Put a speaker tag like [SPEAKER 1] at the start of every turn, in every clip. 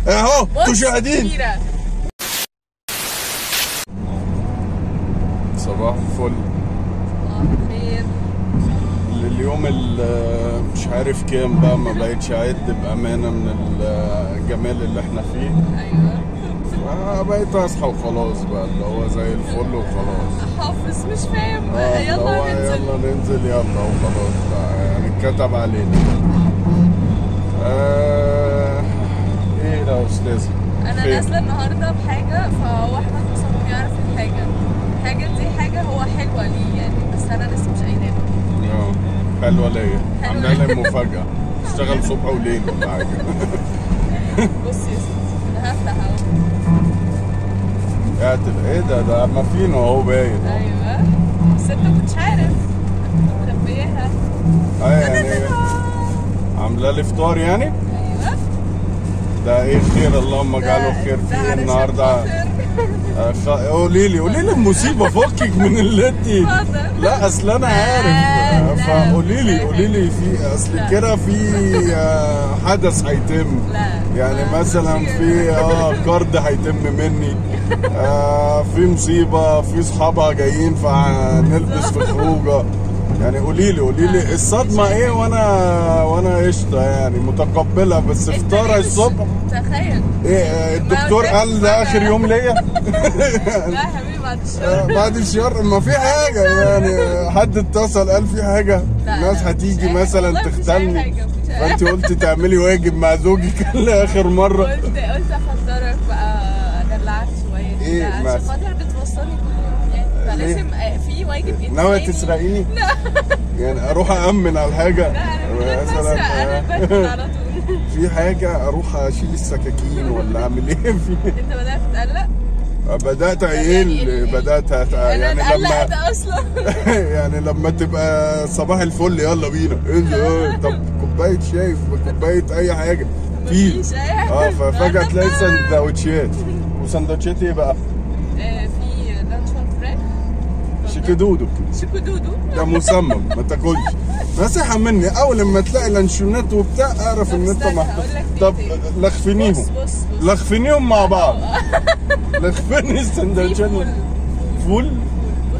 [SPEAKER 1] اهو
[SPEAKER 2] بص
[SPEAKER 1] تشاهدين
[SPEAKER 2] كبيرة.
[SPEAKER 1] صباح الفل
[SPEAKER 2] صباح الخير
[SPEAKER 1] اليوم ال- مش عارف كام بقى ما بقتش اعد بامانه من الجمال اللي احنا فيه
[SPEAKER 2] ايوه
[SPEAKER 1] بقيت اصحى وخلاص بقى اللي هو زي الفل وخلاص
[SPEAKER 2] حافظ مش فاهم
[SPEAKER 1] آه، اللي هو
[SPEAKER 2] يلا ننزل
[SPEAKER 1] يلا ننزل يلا وخلاص بقى يعني اتكتب علينا آه ايه ده يا استاذ
[SPEAKER 2] انا
[SPEAKER 1] خير.
[SPEAKER 2] نازله النهارده بحاجه فهو احمد مصمم يعرف الحاجه الحاجه دي حاجه هو حلوه ليه يعني بس انا لسه مش قايله له.
[SPEAKER 1] اه حلوه ليا
[SPEAKER 2] حلوة.
[SPEAKER 1] عامله لي مفاجاه اشتغل صبح وليل ولا حاجه
[SPEAKER 2] بص يا ستي انا هفتح اهو
[SPEAKER 1] اعتل ايه ده ده مافينو اهو باين
[SPEAKER 2] ايوه بس انت ما كنتش عارف مخبيها
[SPEAKER 1] اه يعني عامله لي فطار يعني
[SPEAKER 2] ايوه
[SPEAKER 1] ده ايه خير اللهم اجعله
[SPEAKER 2] ده-
[SPEAKER 1] خير
[SPEAKER 2] ده
[SPEAKER 1] فيه
[SPEAKER 2] علشان
[SPEAKER 1] النهارده
[SPEAKER 2] خاطر-
[SPEAKER 1] آه، خ- قولي لي قولي لي المصيبه فكك من اللي انت
[SPEAKER 2] اتفضل.
[SPEAKER 1] لا اصل انا
[SPEAKER 2] لا،
[SPEAKER 1] عارف آه،
[SPEAKER 2] لا،
[SPEAKER 1] فقولي لي
[SPEAKER 2] مش
[SPEAKER 1] قولي لي في اصل
[SPEAKER 2] لا.
[SPEAKER 1] كده في آه، حدث هيتم
[SPEAKER 2] لا
[SPEAKER 1] يعني
[SPEAKER 2] ما
[SPEAKER 1] مثلا
[SPEAKER 2] تقولش
[SPEAKER 1] في اه كارد هيتم مني آه في مصيبه في صحابها جايين فهنلبس في خروجه يعني قولي لي قولي لي الصدمه ايه وانا وانا قشطه يعني متقبله بس
[SPEAKER 2] انت
[SPEAKER 1] فطار
[SPEAKER 2] ليه مش-
[SPEAKER 1] الصبح
[SPEAKER 2] تخيل
[SPEAKER 1] ايه آه، الدكتور قال ده اخر يوم ليا
[SPEAKER 2] لا يا حبيبي بعد
[SPEAKER 1] آه،
[SPEAKER 2] الشر
[SPEAKER 1] بعد الشهر ما في حاجه يعني حد اتصل قال في حاجه
[SPEAKER 2] لا،
[SPEAKER 1] الناس
[SPEAKER 2] لا،
[SPEAKER 1] هتيجي
[SPEAKER 2] مفيش أي-
[SPEAKER 1] مثلا
[SPEAKER 2] والله مفيش أي
[SPEAKER 1] تختلني
[SPEAKER 2] حاجة، مفيش أي
[SPEAKER 1] فانت قلت تعملي واجب مع زوجك لاخر مره
[SPEAKER 2] قلت قلت افطرك بقى ادلعك شويه
[SPEAKER 1] إيه،
[SPEAKER 2] كده
[SPEAKER 1] ما-
[SPEAKER 2] عشان خاطر بتوصلني كل يوم يعني
[SPEAKER 1] ليه؟
[SPEAKER 2] فلازم آه، في واجب انساني
[SPEAKER 1] ناوية تسرقيني؟
[SPEAKER 2] لا
[SPEAKER 1] يعني اروح أأمن على الحاجة
[SPEAKER 2] لا انا من غير ما اسرق انا بدخل على طول
[SPEAKER 1] في حاجة أروح أشيل السكاكين ولا أعمل إيه في
[SPEAKER 2] انت بدات تقلق
[SPEAKER 1] بدأت
[SPEAKER 2] يعني
[SPEAKER 1] أيل
[SPEAKER 2] ال-
[SPEAKER 1] بدأت أت-
[SPEAKER 2] انا
[SPEAKER 1] يعني
[SPEAKER 2] اتقلقت
[SPEAKER 1] لما
[SPEAKER 2] اصلا
[SPEAKER 1] يعني لما تبقى صباح الفل يلا بينا انزل اه، طب كوباية شاي كوباية أي حاجة في
[SPEAKER 2] مفيش اي حاجه
[SPEAKER 1] اه ففجأة تلاقي سندوتشات وسندوتشات إيه بقى؟
[SPEAKER 2] آه، في لانشون فراخ
[SPEAKER 1] شيكدودو
[SPEAKER 2] شيكودودو
[SPEAKER 1] ده مسمم ما تاكلش نصيحة مني أول لما تلاقي لانشونات وبتاع أعرف
[SPEAKER 2] طب
[SPEAKER 1] إن أنت
[SPEAKER 2] استنى،
[SPEAKER 1] محتاج
[SPEAKER 2] هقول لك في
[SPEAKER 1] طب
[SPEAKER 2] إيه.
[SPEAKER 1] لخفنيهم
[SPEAKER 2] بص بص بص
[SPEAKER 1] لخفنيهم مع بعض لخفني
[SPEAKER 2] في
[SPEAKER 1] السندوتشات
[SPEAKER 2] فول
[SPEAKER 1] فول
[SPEAKER 2] بص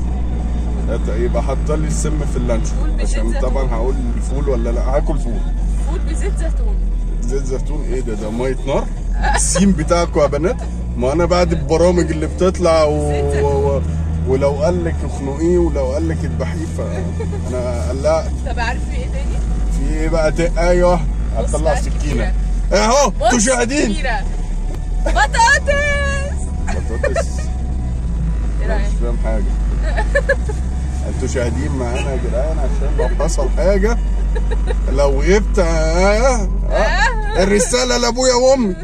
[SPEAKER 1] هات- يبقى حط لي السم في اللانش
[SPEAKER 2] فول بزيت
[SPEAKER 1] عشان
[SPEAKER 2] زيتون.
[SPEAKER 1] طبعا هقول فول ولا لا هاكل فول
[SPEAKER 2] فول بزيت زيتون
[SPEAKER 1] زيت زيتون ايه ده ده ميه نار السيم بتاعكم يا بنات ما انا بعد البرامج اللي بتطلع و...
[SPEAKER 2] زيت زيتون.
[SPEAKER 1] و... و... ولو قال لك اخنقيه ولو قال لك اذبحيه فانا قلقت
[SPEAKER 2] طب عارف في ايه تاني؟
[SPEAKER 1] في ايه بقى ت- ايوه
[SPEAKER 2] بص
[SPEAKER 1] هطلع
[SPEAKER 2] بقى
[SPEAKER 1] سكينه
[SPEAKER 2] كبيرة.
[SPEAKER 1] اهو
[SPEAKER 2] بص
[SPEAKER 1] تشاهدين
[SPEAKER 2] كبيرة. بطاطس
[SPEAKER 1] بطاطس
[SPEAKER 2] ايه
[SPEAKER 1] مش
[SPEAKER 2] رايك؟
[SPEAKER 1] فاهم حاجه انتوا شاهدين معانا يا جدعان عشان لو حصل حاجه لو غبت آه آه الرساله لابويا وامي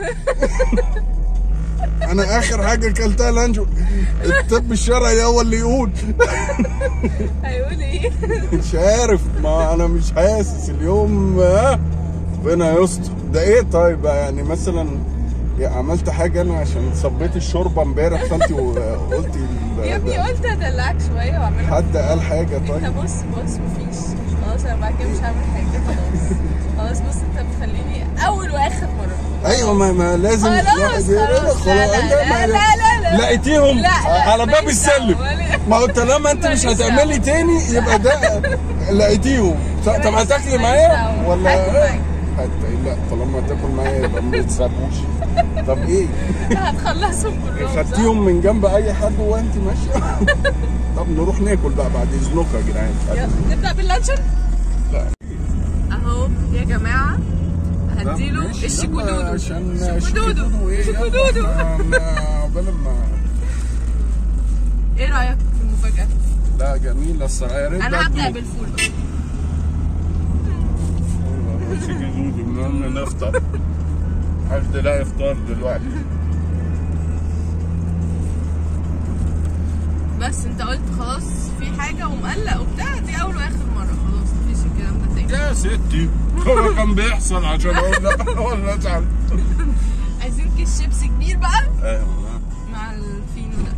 [SPEAKER 1] انا اخر حاجه اكلتها لانشو الطب الشرعي هو اللي يقول
[SPEAKER 2] هيقول ايه؟
[SPEAKER 1] مش عارف ما انا مش حاسس اليوم اه ربنا يستر ده ايه طيب يعني مثلا يا عملت حاجه انا عشان صبيت الشوربه امبارح فانت قلتي ال-
[SPEAKER 2] يا ابني قلت ادلعك شويه واعمل
[SPEAKER 1] حد قال حاجه
[SPEAKER 2] انت
[SPEAKER 1] طيب
[SPEAKER 2] بص بص مفيش خلاص انا بعد كده مش هعمل حاجه خلاص خلاص بص انت بتخليني اول واخر مره
[SPEAKER 1] ايوه ما, ما لازم
[SPEAKER 2] خلاص
[SPEAKER 1] الواحد يقول
[SPEAKER 2] خلاص لا لا لا لا لا لا
[SPEAKER 1] لقيتيهم
[SPEAKER 2] لا، لا،
[SPEAKER 1] على باب
[SPEAKER 2] ماليش
[SPEAKER 1] السلم
[SPEAKER 2] دعوة.
[SPEAKER 1] ما هو طالما انت مش
[SPEAKER 2] ماليش
[SPEAKER 1] هتعملي
[SPEAKER 2] دعوة.
[SPEAKER 1] تاني يبقى ده لقيتيهم طب
[SPEAKER 2] ماليش-
[SPEAKER 1] هتاكلي
[SPEAKER 2] ماليش
[SPEAKER 1] معايا
[SPEAKER 2] دعوة.
[SPEAKER 1] ولا
[SPEAKER 2] هاكل معاك.
[SPEAKER 1] حتى لا طالما هتاكل معايا يبقى ما تسابوش طب ايه
[SPEAKER 2] هتخلصهم كلهم صح؟
[SPEAKER 1] خدتيهم من جنب اي حد وانت ماشيه طب نروح ناكل بقى بعد اذنكم يا جدعان
[SPEAKER 2] يلا نبدا باللانشون
[SPEAKER 1] لا.
[SPEAKER 2] اهو يا جماعه
[SPEAKER 1] طب
[SPEAKER 2] هديله
[SPEAKER 1] ماشي، يلا
[SPEAKER 2] الشيكودودو
[SPEAKER 1] عشان
[SPEAKER 2] شيكودودو
[SPEAKER 1] ايه يلا،
[SPEAKER 2] شيكودودو
[SPEAKER 1] ما- ما- عقبال ما
[SPEAKER 2] ايه رايك في المفاجاه؟
[SPEAKER 1] لا جميل الصراحه يا ريت
[SPEAKER 2] انا
[SPEAKER 1] بقى
[SPEAKER 2] هبدا
[SPEAKER 1] تدوق.
[SPEAKER 2] بالفول بقى
[SPEAKER 1] بص جدود المهم نفطر حد لا افطار دلوقتي
[SPEAKER 2] بس انت قلت خلاص في حاجه ومقلق وبتاع دي اول واخر مره خلاص مفيش الكلام ده تاني
[SPEAKER 1] يا ستي هو كان بيحصل عشان اقول لا ولا ازعل
[SPEAKER 2] عايزين كيس شيبسي كبير بقى
[SPEAKER 1] ايوه
[SPEAKER 2] مع الفينو ده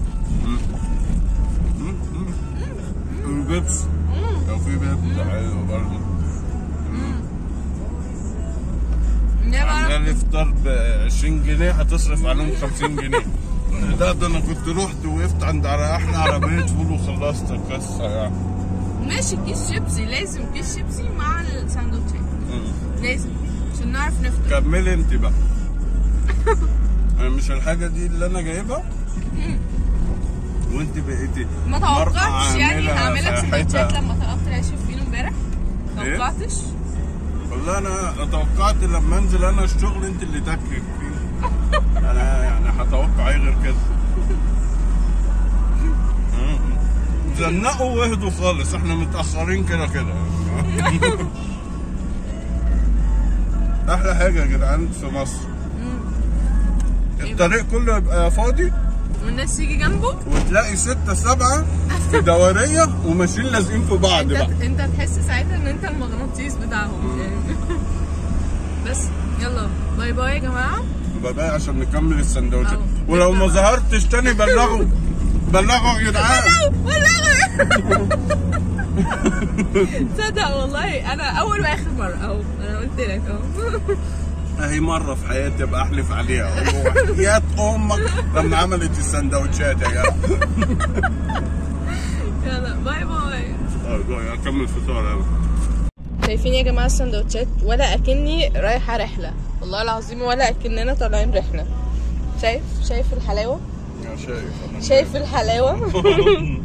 [SPEAKER 1] البيبس لو في بيبس حلو برضه
[SPEAKER 2] انما
[SPEAKER 1] عامله لي فطار ب 20 جنيه هتصرف عليهم 50 جنيه ده ده انا كنت رحت وقفت عند على احلى عربيه فول وخلصت القصه يعني
[SPEAKER 2] ماشي كيس شيبسي لازم كيس شيبسي مع الساندوتشات
[SPEAKER 1] مم.
[SPEAKER 2] لازم عشان نعرف نفطر
[SPEAKER 1] كملي انت بقى أنا مش الحاجه دي اللي انا جايبها وانت بقيتي
[SPEAKER 2] ما
[SPEAKER 1] مرأة
[SPEAKER 2] توقعتش يعني
[SPEAKER 1] عاملة
[SPEAKER 2] هعمل لك
[SPEAKER 1] فاحتة.
[SPEAKER 2] سندوتشات لما طلبت العيش فينو امبارح
[SPEAKER 1] إيه؟
[SPEAKER 2] توقعتش
[SPEAKER 1] والله انا توقعت لما انزل انا الشغل انت اللي تكك فيه انا يعني هتوقع ايه غير كده مم. زنقوا واهدوا خالص احنا متاخرين كده كده احلى حاجه يا جدعان في مصر الطريق كله يبقى فاضي
[SPEAKER 2] والناس تيجي جنبه
[SPEAKER 1] وتلاقي ستة سبعة في دورية وماشيين لازقين في بعض بقى
[SPEAKER 2] انت انت تحس ساعتها ان انت المغناطيس بتاعهم يعني بس يلا باي باي يا جماعه
[SPEAKER 1] باي باي عشان نكمل السندوتشات
[SPEAKER 2] أهو.
[SPEAKER 1] ولو ما ظهرتش تاني بلغوا بلغوا يا جدعان
[SPEAKER 2] تصدق والله انا اول واخر مره اهو انا قلت لك اهو
[SPEAKER 1] اهي مرة في حياتي ابقى احلف عليها أقول له وحياة امك لما عملت السندوتشات يا جدع
[SPEAKER 2] يلا باي باي
[SPEAKER 1] طيب باي، اكمل فطار انا
[SPEAKER 2] شايفين يا جماعه السندوتشات ولا اكني رايحه رحله والله العظيم ولا اكننا طالعين رحله شايف شايف الحلاوه
[SPEAKER 1] يا شايف أنا
[SPEAKER 2] شايف الحلاوه